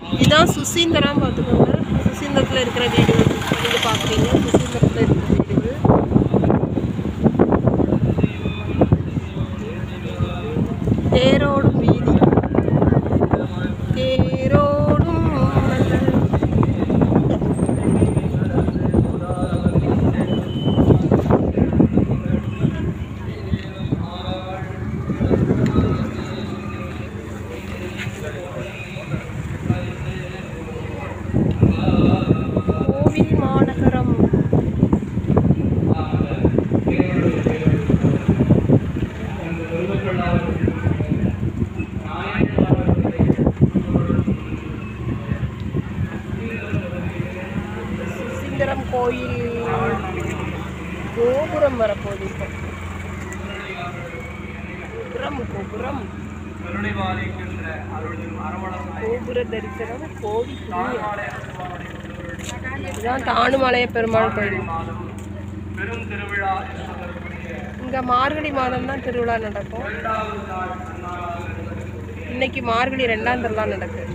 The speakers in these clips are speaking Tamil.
இதான் சுசீந்திரம் பார்த்துக்கோங்க சுசீந்திரத்தில் இருக்கிற வீடுகள் நீங்கள் பார்க்குறீங்க சுசீந்திரத்தில் இருக்கிற வீடுகள் தேரோடும் வீதி தேரோடும் மலர். கோவில் மாநகரம் சுசீந்திரம் கோயில் கோபுரம் வரப்போகுது இப்போ கோபுரம் கோபுரம் கோபுர தரிசனம் கோடி இதுதான் தானுமலைய பெருமாள் கோயில் பெரும் திருவிழா இங்க மார்கழி மாதம் தான் திருவிழா நடக்கும் இன்னைக்கு மார்கழி ரெண்டாம் திருவிழா நடக்குது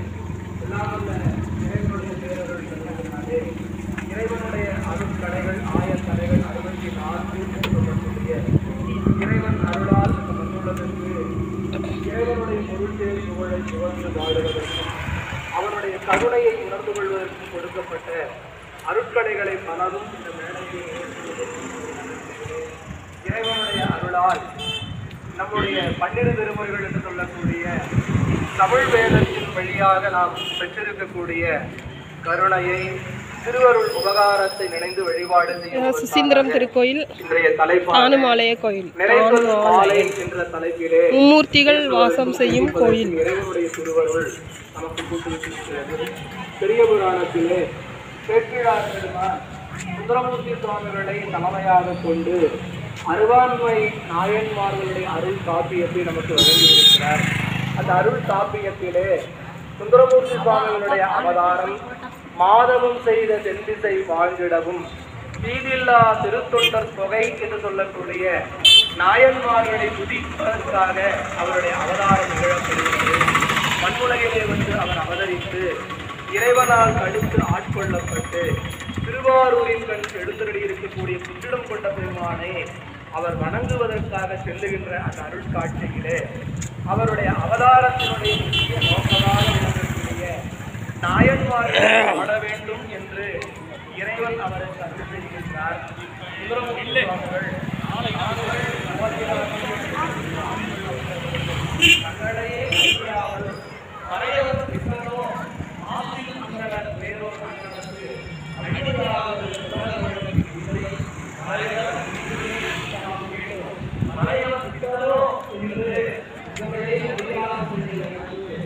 இறைவனுடைய அருட்கடைகள் ஆயக்கடைகள் அறுபத்தி நான்கு என்று சொல்லக்கூடிய இறைவன் அருளால் வந்துள்ளதற்கு இறைவனுடைய பொருட்டே புகழை புகழ்ந்து வாழுவதற்கும் அவனுடைய கருணையை உணர்ந்து கொள்வதற்கும் கொடுக்கப்பட்ட அருட்கடைகளை பலரும் இந்த மேடையில் இறைவனுடைய அருளால் நம்முடைய பன்னிரு திருமுறைகள் என்று சொல்லக்கூடிய தமிழ் வேதத்தின் வழியாக நாம் பெற்றிருக்கக்கூடிய கருணையை திருவருள் உபகாரத்தை நினைந்து வழிபாடு செய்யும் சுசீந்திரம் திருக்கோயில் இன்றைய தலைப்பாக தானுமாலய கோயில் நிறைசொல் மாலை என்ற தலைப்பிலே மும்மூர்த்திகள் வாசம் செய்யும் கோயில் இறைவனுடைய திருவருள் நமக்கு கூட்டியிருக்கிறது பெரிய புராணத்திலே பேட்டிழார் பெருமான் சுந்தரமூர்த்தி சுவாமிகளை தலைமையாக கொண்டு அருவாண்மை நாயன்மார்களுடைய அருள் காப்பியத்தை நமக்கு வழங்கியிருக்கிறார் அந்த அருள் காப்பியத்திலே சுந்தரமூர்த்தி சுவாமிகளுடைய அவதாரம் மாதவம் செய்த தென்திசை வாழ்ந்திடவும் தீதில்லா திருத்தொண்டர் தொகை என்று சொல்லக்கூடிய நாயன்மார்களை துதிப்பதற்காக அவருடைய அவதாரம் நிகழப்படுகிறது மண்ணுலகிலே வந்து அவர் அவதரித்து இறைவனால் கடுத்து ஆட்கொள்ளப்பட்டு திருவாரூரின் கண் எழுந்தருளி இருக்கக்கூடிய புற்றிடம் கொண்ட பெருமானை அவர் வணங்குவதற்காக செல்லுகின்ற அந்த அருட்காட்சியிலே அவருடைய அவதாரத்தினுடைய முக்கிய நோக்கமாக விளங்கக்கூடிய நாயன்மார்களை பாட வேண்டும் என்று இறைவன் அவருக்கு அருள் செய்கின்றார் சுந்தரமூர்த்தி சுவாமிகள் தங்களையே அறியாமல் மறையவர் பின்னரோ ஆசில் அங்கனர் வேறோர் அங்கனருக்கு அடிமையாக இருக்கிறவர்களுக்கு இல்லை. மறையவர் மறையவர் பின்னரோ என்று இவர்களே அறியாமல் சொல்லுகிறது.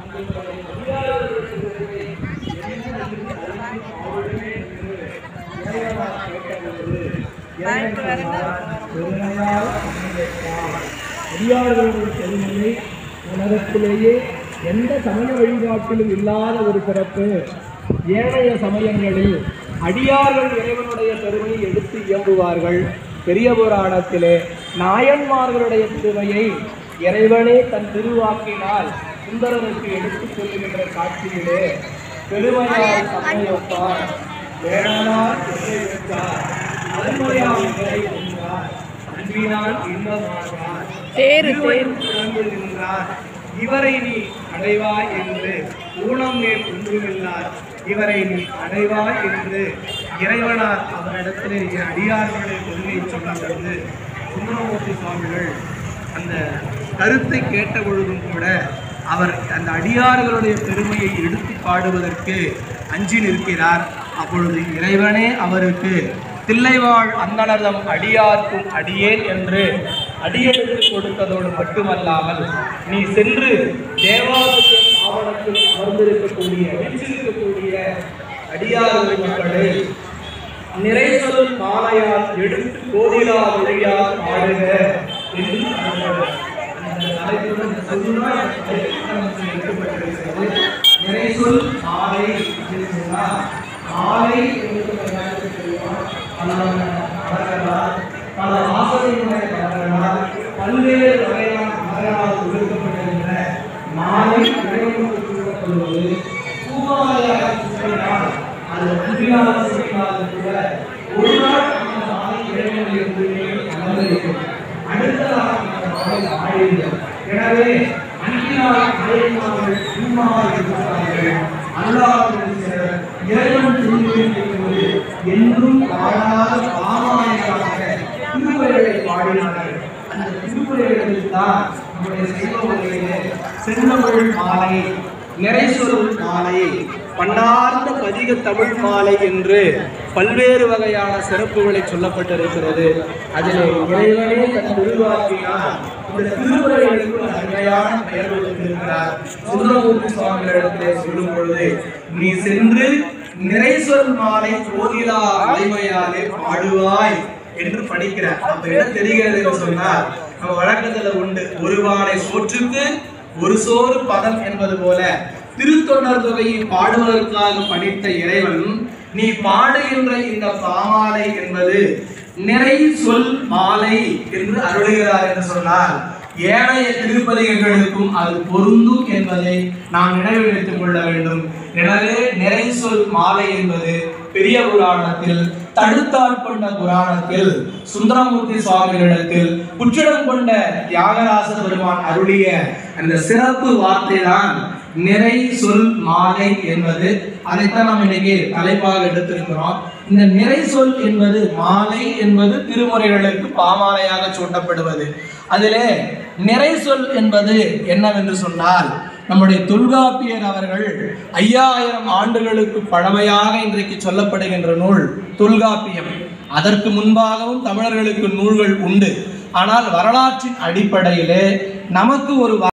அடியார்களுடைய பெருமையை உலகத்திலேயே எந்த சமய வழிபாட்டிலும் இல்லாத ஒரு சிறப்பு ஏனைய சமயங்களில் அடியார்கள் இறைவனுடைய பெருமையை எடுத்து இயம்புவார்கள் பெரிய புராணத்திலே நாயன்மார்களுடைய பெருமையை இறைவனே தன் திருவாக்கினால் சுந்தரனுக்கு எடுத்துச் சொல்லுகின்ற காட்சியிலே பெருமையால் சமயப்பார் வேளாண் எல்லை வைத்தார் அருமையால் நிலை கொண்டார் அன்பினால் இன்பமானார் தேரு தேரு திருவள்ளுவர் நின்றார் இவரை நீ அடைவாய் என்று ஊனம் மேல் ஒன்றுமில்லார் இவரை நீ அடைவாய் என்று இறைவனார் அவரிடத்திலே அடியார்களுடைய பெருமையை சொல்லும் பொழுது சுந்தரமூர்த்தி சுவாமிகள் அந்த கருத்தை கேட்ட பொழுதும் கூட அவர் அந்த அடியார்களுடைய பெருமையை எடுத்து பாடுவதற்கு அஞ்சி நிற்கிறார் அப்பொழுது இறைவனே அவருக்கு தில்லைவாழ் அந்தனர்தம் அடியார்க்கும் அடியேன் என்று அடியெடுத்து கொடுத்ததோடு மட்டுமல்லாமல் நீ சென்று தேவாலய ஆவணத்தில் அமர்ந்திருக்கக்கூடிய வீற்றிருக்கக்கூடிய அடியார்கள் மக்களை நிறைசொல் மாலையால் எடுத்து கோதிலா மொழியால் பாடுக என்று அந்த தலைப்புடன் சொன்னால் நமக்கு எடுக்கப்பட்டிருக்கிறது. நிறைசொல் மாலை என்று சொன்னால் மாலை என்பது எல்லாருக்கும் தெரியும். பல மலர்களால் பல ஆசிரியர்களுடைய மலர்களால் பல்வேறு வகையான மலர்களால் கொடுக்கப்பட்டிருக்கிற மாலை இறைவனுக்கு கொடுக்கப்படுவது பூ அன்பினால் செய்தாலும் கூட ஒரு நாள் அந்த மாலை இறைவனுடைய தூய்மையை அலங்கரிக்கும் அடுத்த நாள் அந்த மாலை ஆழியும் எனவே அன்பினால் அழைமார்கள் தூய்மாக இருக்கிறார்கள் அல்லாஹ்வின் சிலர் இறைவன் தூய்மை என்பது என்றும் வாழாத பாமாயமாக திருக்குறளை பாடினார்கள் அந்த திருக்குறளில் தான் நம்முடைய சைவ முறையிலே செந்தமிழ் மாலை நிறைசொல் மாலை பன்னார்ந்த பதிக தமிழ் மாலை என்று பல்வேறு வகையான சிறப்புகளை சொல்லப்பட்டிருக்கிறது அதிலே இறைவனே தன் உருவாக்கினார் இந்த திருமுறைகளுக்கு ஒரு அருமையான பெயர் கொடுத்திருக்கிறார் சுந்தரமூர்த்தி சுவாமிகளிடத்திலே சொல்லும் பொழுது நீ சென்று நிறைசொல் மாலை கோதிலா வாய்மையாலே பாடுவாய் என்று படிக்கிறார் அப்ப என்ன தெரிகிறது என்று சொன்னால் நம்ம வழக்கத்துல உண்டு ஒரு வாழை சோற்றுக்கு ஒரு சோறு பதம் என்பது போல திருத்தொண்டர் தொகையை பாடுவதற்காக படித்த இறைவன் நீ பாடுகின்ற இந்த பாமாலை என்பது நிறை சொல் மாலை என்று அருளுகிறார் என்று சொன்னால் ஏனைய திருப்பதிகளுக்கும் அது பொருந்தும் என்பதை நாம் நினைவில் வைத்துக் கொள்ள வேண்டும் எனவே நிறை சொல் மாலை என்பது பெரிய புராணத்தில் தடுத்தாட் கொண்ட புராணத்தில் சுந்தரமூர்த்தி சுவாமிகளிடத்தில் புற்றிடம் கொண்ட தியாகராச பெருமான் அருளிய அந்த சிறப்பு வார்த்தை தான் நிறை சொல் மாலை என்பது அதைத்தான் நாம் இன்னைக்கு தலைப்பாக எடுத்திருக்கிறோம் இந்த நிறை சொல் என்பது மாலை என்பது திருமுறைகளுக்கு பாமாலையாக சூட்டப்படுவது அதிலே நிறை சொல் என்பது என்னவென்று சொன்னால் நம்முடைய தொல்காப்பியர் அவர்கள் ஐயாயிரம் ஆண்டுகளுக்கு பழமையாக இன்றைக்கு சொல்லப்படுகின்ற நூல் தொல்காப்பியம் அதற்கு முன்பாகவும் தமிழர்களுக்கு நூல்கள் உண்டு ஆனால் வரலாற்றின் அடிப்படையிலே நமக்கு ஒரு